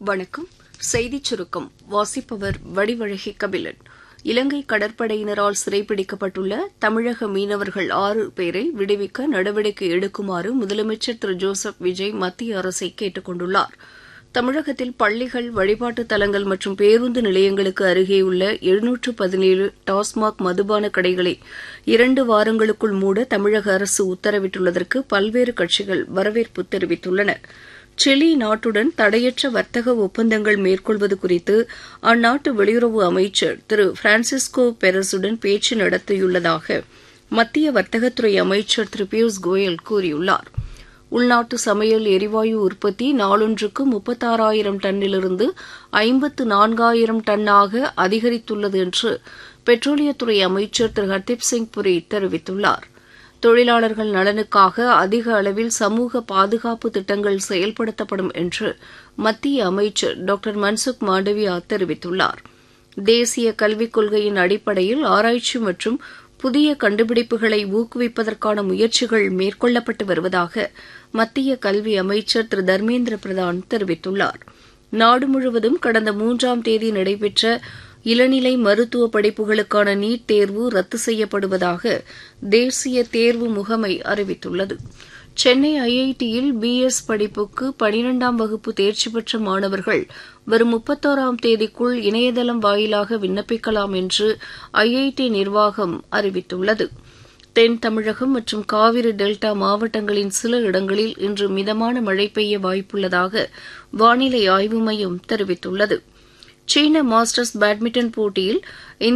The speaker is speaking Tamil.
வணக்கம் செய்திச் சுருக்கம் வாசிப்பவர் வடிவழகி கபிலன் இலங்கை கடற்படையினரால் சிறைப்பிடிக்கப்பட்டுள்ள தமிழக மீனவர்கள் ஆறு பேரை விடுவிக்க நடவடிக்கை எடுக்குமாறு முதலமைச்சர் திரு ஜோசப் விஜய் மத்திய அரசை கேட்டுக் கொண்டுள்ளார் தமிழகத்தில் பள்ளிகள் வழிபாட்டுத் தலங்கள் மற்றும் பேருந்து நிலையங்களுக்கு அருகேயுள்ள எழுநூற்று பதினேழு டாஸ்மாக் மதுபான கடைகளை இரண்டு வாரங்களுக்குள் மூட தமிழக அரசு உத்தரவிட்டுள்ளதற்கு பல்வேறு கட்சிகள் வரவேற்பு தெரிவித்துள்ளன சிலி நாட்டுடன் தடையற்ற வர்த்தக ஒப்பந்தங்கள் மேற்கொள்வது குறித்து அந்நாட்டு வெளியுறவு அமைச்சர் திரு பிரான்சிஸ்கோ பெரஸுடன் பேச்சு நடத்தியுள்ளதாக மத்திய வர்த்தகத்துறை அமைச்சர் திரு பியூஷ் கோயல் கூறியுள்ளார் உள்நாட்டு சமையல் எரிவாயு உற்பத்தி நாளொன்றுக்கு முப்பத்தாறாயிரம் டன்னிலிருந்து ஐம்பத்து நான்காயிரம் டன்னாக அதிகரித்துள்ளது என்று பெட்ரோலியத்துறை அமைச்சர் திரு ஹர்தீப் சிங் புரி தெரிவித்துள்ளார் தொழிலாளர்கள் நலனுக்காக அதிக அளவில் சமூக பாதுகாப்பு திட்டங்கள் செயல்படுத்தப்படும் என்று மத்திய அமைச்சர் டாக்டர் மன்சுக் மாண்டவியா தெரிவித்துள்ளார் தேசிய கல்விக் கொள்கையின் அடிப்படையில் ஆராய்ச்சி மற்றும் புதிய கண்டுபிடிப்புகளை ஊக்குவிப்பதற்கான முயற்சிகள் மேற்கொள்ளப்பட்டு வருவதாக மத்திய கல்வி அமைச்சர் திரு தர்மேந்திர பிரதான் தெரிவித்துள்ளார் நாடு முழுவதும் கடந்த மூன்றாம் தேதி நடைபெற்ற இளநிலை மருத்துவ படிப்புகளுக்கான நீட் தேர்வு ரத்து செய்யப்படுவதாக தேசிய தேர்வு முகமை அறிவித்துள்ளது சென்னை ஐஐடியில் பிஎஸ் படிப்புக்கு பனிரெண்டாம் வகுப்பு தேர்ச்சி பெற்ற மாணவர்கள் வரும் முப்பத்தோராம் தேதிக்குள் இணையதளம் வாயிலாக விண்ணப்பிக்கலாம் என்று ஐஐடி நிர்வாகம் அறிவித்துள்ளது தென் தமிழகம் மற்றும் காவிரி டெல்டா மாவட்டங்களின் சில இடங்களில் இன்று மிதமான மழை பெய்ய வாய்ப்புள்ளதாக வானிலை ஆய்வு மையம் தெரிவித்துள்ளது சீன மாஸ்டர்ஸ் பேட்மிண்டன் போட்டியில்